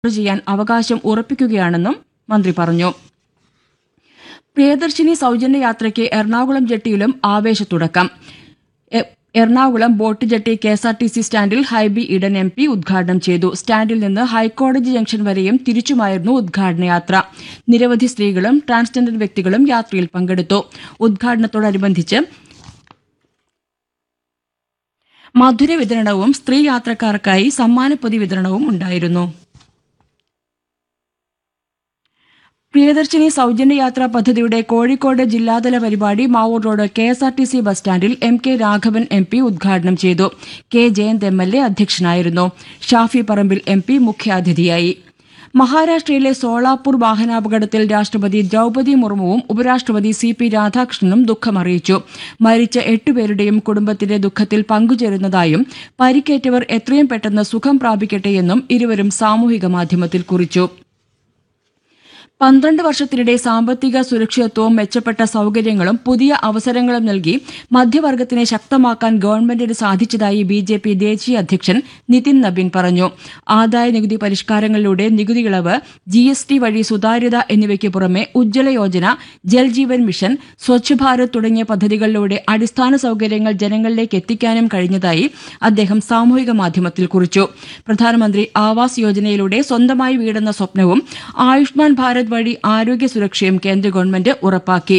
ചെയ്യാൻ അവകാശം ഉറപ്പിക്കുകയാണെന്നും മന്ത്രി പറഞ്ഞു പ്രിയദർശിനി സൗജന്യ യാത്രയ്ക്ക് എറണാകുളം ജെട്ടിയിലും ആവേശത്തുടക്കം എ- Ernakulam boat jetty K S R T C സ്റ്റാൻഡിൽ ഹൈബി ഇഡൻ എം പി ഉദ്ഘാടനം ചെയ്തു സ്റ്റാൻഡിൽ നിന്ന് ഹൈക്കോടതി ജംഗ്ഷൻ വരെയും തിരിച്ചുമായിരുന്നു ഉദ്ഘാടന യാത്ര നിരവധി സ്ത്രീകളും ട്രാൻസ്ജെൻഡർ വ്യക്തികളും യാത്രയിൽ പങ്കെടുത്തു ഉദ്ഘാടനത്തോടനുബന്ധിച്ച് മധുര വിതരണവും സ്ത്രീ യാത്രക്കാർക്കായി സമ്മാനപ്പൊതി വിതരണവും ഉണ്ടായിരുന്നു പ്രിയദർശിനി സൗജന്യ യാത്രാ പദ്ധതിയുടെ കോഴിക്കോട് ജില്ലാതല പരിപാടി Mavoor road K S R T C bus സ്റ്റാൻഡിൽ M K Raghavan M P ഉദ്ഘാടനം ചെയ്തു K Jayanth M L A അധ്യക്ഷനായിരുന്നു ഷാഫി പറമ്പിൽ എം പി മുഖ്യാതിഥിയായി മഹാരാഷ്ട്രയിലെ സോളാപൂർ വാഹനാപകടത്തിൽ രാഷ്ട്രപതി ദ്രൗപദി മുർമുവും ഉപരാഷ്ട്രപതി സി പി രാധാകൃഷ്ണനും ദുഃഖമറിയിച്ചു മരിച്ച എട്ടുപേരുടെയും കുടുംബത്തിന്റെ ദുഃഖത്തിൽ പങ്കുചേരുന്നതായും പരിക്കേറ്റവർ എത്രയും പെട്ടെന്ന് സുഖം പ്രാപിക്കട്ടെയെന്നും ഇരുവരും സാമൂഹിക മാധ്യമത്തിൽ കുറിച്ചു പന്ത്രണ്ട് വർഷത്തിനിടെ സാമ്പത്തിക സുരക്ഷിതത്വവും മെച്ചപ്പെട്ട സൌകര്യങ്ങളും പുതിയ അവസരങ്ങളും നൽകി മധ്യവർഗത്തിനെ ശക്തമാക്കാൻ ഗവൺമെന്റിന് സാധിച്ചതായി ബി ജെ പി ദേശീയ അധ്യക്ഷൻ നിതിൻ നബീൻ പറഞ്ഞു ആദായ നികുതി പരിഷ്കാരങ്ങളിലൂടെ നികുതി ഇളവ് ജി എസ് ടി വഴി സുതാര്യത എന്നിവയ്ക്ക് പുറമെ ഉജ്ജ്വല യോജന ജൽജീവൻ മിഷൻ സ്വച്ഛ് ഭാരത് തുടങ്ങിയ പദ്ധതികളിലൂടെ അടിസ്ഥാന സൌകര്യങ്ങൾ ജനങ്ങളിലേക്ക് എത്തിക്കാനും കഴിഞ്ഞതായി അദ്ദേഹം സാമൂഹിക മാധ്യമത്തിൽ കുറിച്ചു പ്രധാനമന്ത്രി ആവാസ് യോജനയിലൂടെ സ്വന്തമായി വീടെന്ന സ്വപ്നവും ആയുഷ്മാൻ ഭാരത് വഴി ആരോഗ്യ സുരക്ഷയും കേന്ദ്ര ഗവൺമെന്റ് ഉറപ്പാക്കി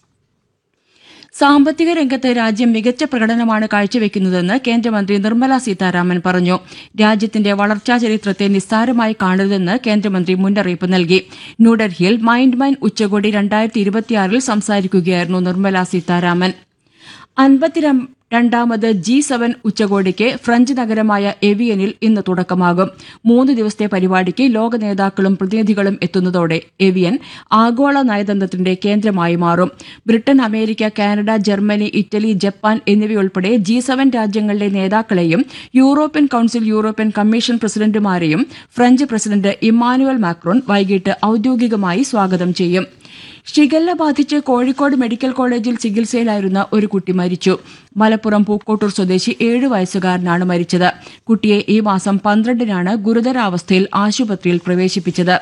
സാമ്പത്തിക രംഗത്ത് രാജ്യം മികച്ച പ്രകടനമാണ് കാഴ്ചവെക്കുന്നതെന്ന് കേന്ദ്രമന്ത്രി നിർമ്മല സീതാരാമൻ പറഞ്ഞു രാജ്യത്തിന്റെ വളർച്ചാ ചരിത്രത്തെ നിസ്സാരമായി കാണരുതെന്ന് കേന്ദ്രമന്ത്രി മുന്നറിയിപ്പ് നൽകി ന്യൂഡൽഹിയിൽ മൈൻഡ് മൈൻ ഉച്ചകോടി രണ്ടായിരത്തി ഇരുപത്തിയാറിൽ സംസാരിക്കുകയായിരുന്നു നിർമ്മല സീതാരാമൻ അൻപത്തിരണ്ടാമത് ജി സെവൻ ഉച്ചകോടിക്ക് ഫ്രഞ്ച് നഗരമായ എവിയനിൽ ഇന്ന് തുടക്കമാകും മൂന്ന് ദിവസത്തെ പരിപാടിക്ക് ലോക നേതാക്കളും പ്രതിനിധികളും എത്തുന്നതോടെ എവിയൻ ആഗോള നയതന്ത്രത്തിന്റെ കേന്ദ്രമായി മാറും Britain America Canada Germany Italy Japan എന്നിവയുൾപ്പെടെ ജി സെവൻ രാജ്യങ്ങളിലെ നേതാക്കളെയും യൂറോപ്യൻ കൌൺസിൽ യൂറോപ്യൻ കമ്മീഷൻ പ്രസിഡന്റുമാരെയും ഫ്രഞ്ച് പ്രസിഡന്റ് ഇമ്മാനുവൽ മാക്രോൺ വൈകിട്ട് ഔദ്യോഗികമായി സ്വാഗതം ചെയ്യും ഷിഗല്ല ബാധിച്ച് കോഴിക്കോട് മെഡിക്കൽ കോളേജിൽ ചികിത്സയിലായിരുന്ന ഒരു കുട്ടി മരിച്ചു മലപ്പുറം പൂക്കോട്ടൂർ സ്വദേശി ഏഴു വയസ്സുകാരനാണ് മരിച്ചത് കുട്ടിയെ ഈ മാസം പന്ത്രണ്ടിനാണ് ഗുരുതരാവസ്ഥയിൽ ആശുപത്രിയിൽ പ്രവേശിപ്പിച്ചത്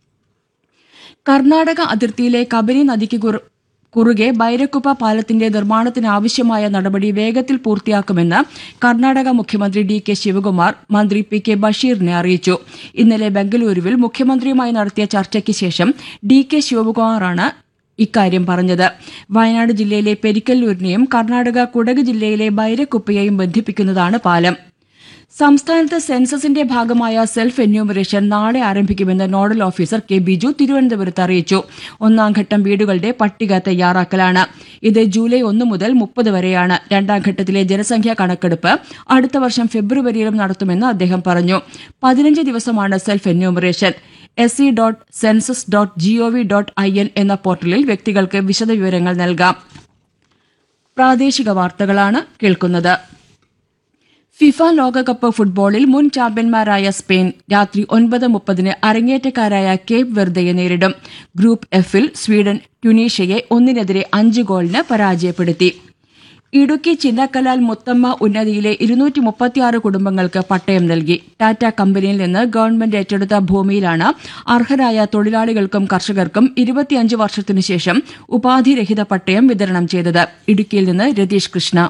കർണാടക അതിർത്തിയിലെ കബനി നദിക്ക് കുറു- കുറുകെ ബൈരക്കുപ്പ പാലത്തിന്റെ നിർമ്മാണത്തിനാവശ്യമായ നടപടി വേഗത്തിൽ പൂർത്തിയാക്കുമെന്ന് കർണാടക മുഖ്യമന്ത്രി ഡി കെ ശിവകുമാർ മന്ത്രി പി കെ ബഷീറിനെ അറിയിച്ചു ഇന്നലെ ബംഗളൂരുവിൽ മുഖ്യമന്ത്രിയുമായി നടത്തിയ ചർച്ചയ്ക്ക് ശേഷം ഡി കെ ശിവകുമാറാണ് ഇക്കാര്യം പറഞ്ഞത് വയനാട് ജില്ലയിലെ പെരിക്കല്ലൂരിനെയും കർണാടക കുടക് ജില്ലയിലെ ബൈരക്കുപ്പയെയും ബന്ധിപ്പിക്കുന്നതാണ് പാലം സംസ്ഥാനത്ത് സെൻസസിന്റെ ഭാഗമായ സെൽഫ് എന്യൂമറേഷൻ നാളെ ആരംഭിക്കുമെന്ന് നോഡൽ ഓഫീസർ കെ ബിജു തിരുവനന്തപുരത്ത് അറിയിച്ചു ഒന്നാം ഘട്ടം വീടുകളുടെ പട്ടിക തയ്യാറാക്കലാണ് ഇത് ജൂലൈ ഒന്ന് മുതൽ മുപ്പത് വരെയാണ് രണ്ടാം ഘട്ടത്തിലെ ജനസംഖ്യാ കണക്കെടുപ്പ് അടുത്ത വർഷം ഫെബ്രുവരിയിലും നടത്തുമെന്ന് അദ്ദേഹം പറഞ്ഞു പതിനഞ്ച് ദിവസമാണ് self enumeration S C dot census dot GOV dot I N എന്ന പോർട്ടലിൽ വ്യക്തികൾക്ക് വിശദവിവരങ്ങൾ നൽകാം പ്രാദേശിക വാർത്തകളാണ് കേൾക്കുന്നത് ഫിഫ ലോകകപ്പ് ഫുട്ബോളിൽ മുൻ ചാമ്പ്യന്മാരായ സ്പെയിൻ രാത്രി ഒൻപത് മുപ്പതിന് അരങ്ങേറ്റക്കാരായ കേപ്പ് വെർദയെ നേരിടും ഗ്രൂപ്പ് എഫിൽ സ്വീഡൻ ട്യുണീഷ്യയെ ഒന്നിനെതിരെ അഞ്ച് ഗോളിന് പരാജയപ്പെടുത്തി ഇടുക്കി ചിന്നക്കലാൽ മുത്തമ്മ ഉന്നതിയിലെ ഇരുന്നൂറ്റി മുപ്പത്തിയാറ് കുടുംബങ്ങൾക്ക് പട്ടയം നൽകി ടാറ്റ കമ്പനിയിൽ നിന്ന് ഗവൺമെന്റ് ഏറ്റെടുത്ത ഭൂമിയിലാണ് അർഹരായ തൊഴിലാളികൾക്കും കർഷകർക്കും ഇരുപത്തിയഞ്ച് വർഷത്തിനു ശേഷം ഉപാധിരഹിത പട്ടയം വിതരണം ചെയ്തത് ഇടുക്കിയിൽ നിന്ന് രതീഷ് കൃഷ്ണ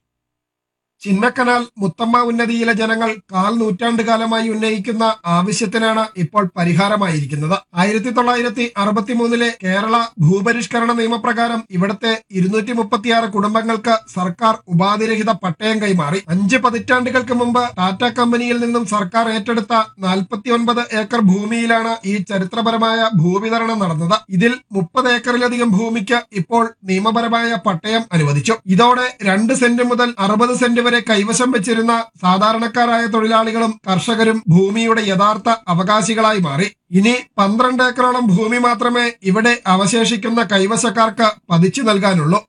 ചിന്നക്കനാൽ മുത്തമ്മ ഉന്നതിയിലെ ജനങ്ങൾ കാൽ നൂറ്റാണ്ട് കാലമായി ഉന്നയിക്കുന്ന ആവശ്യത്തിനാണ് ഇപ്പോൾ പരിഹാരമായിരിക്കുന്നത് ആയിരത്തി തൊള്ളായിരത്തി അറുപത്തി മൂന്നിലെ കേരള ഭൂപരിഷ്കരണ നിയമപ്രകാരം ഇവിടുത്തെ ഇരുന്നൂറ്റി മുപ്പത്തിയാറ് കുടുംബങ്ങൾക്ക് സർക്കാർ ഉപാധിരഹിത പട്ടയം കൈമാറി അഞ്ച് പതിറ്റാണ്ടുകൾക്ക് മുമ്പ് ടാറ്റ കമ്പനിയിൽ നിന്നും സർക്കാർ ഏറ്റെടുത്ത നാൽപ്പത്തി ഒൻപത് ഏക്കർ ഭൂമിയിലാണ് ഈ ചരിത്രപരമായ ഭൂവിതരണം നടന്നത് ഇതിൽ മുപ്പത് ഏക്കറിലധികം ഭൂമിക്ക് ഇപ്പോൾ നിയമപരമായ പട്ടയം അനുവദിച്ചു ഇതോടെ രണ്ട് സെന്റ് മുതൽ അറുപത് സെന്റ് വരെ കൈവശം വെച്ചിരുന്ന സാധാരണക്കാരായ തൊഴിലാളികളും കർഷകരും ഭൂമിയുടെ യഥാർത്ഥ അവകാശികളായി മാറി ഇനി പന്ത്രണ്ട് ഏക്കറോളം ഭൂമി മാത്രമേ ഇവിടെ അവശേഷിക്കുന്ന കൈവശക്കാർക്ക് പതിച്ചു നൽകാനുള്ളൂ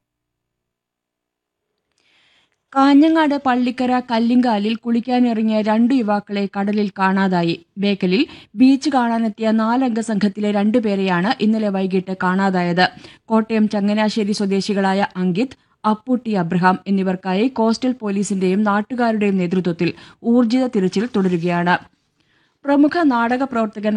കാഞ്ഞങ്ങാട് പള്ളിക്കര കല്ലിങ്കാലിൽ കുളിക്കാനിറങ്ങിയ രണ്ട് യുവാക്കളെ കടലിൽ കാണാതായി ബേക്കലിൽ ബീച്ച് കാണാനെത്തിയ നാലംഗ സംഘത്തിലെ രണ്ടുപേരെയാണ് ഇന്നലെ വൈകിട്ട് കാണാതായത് കോട്ടയം ചങ്ങനാശ്ശേരി സ്വദേശികളായ അങ്കിത് അപ്പൂട്ടി അബ്രഹാം എന്നിവർക്കായി കോസ്റ്റൽ പോലീസിന്റെയും നാട്ടുകാരുടെയും നേതൃത്വത്തിൽ ഊർജിത തിരച്ചിൽ തുടരുകയാണ് പ്രമുഖ നാടക പ്രവർത്തകൻ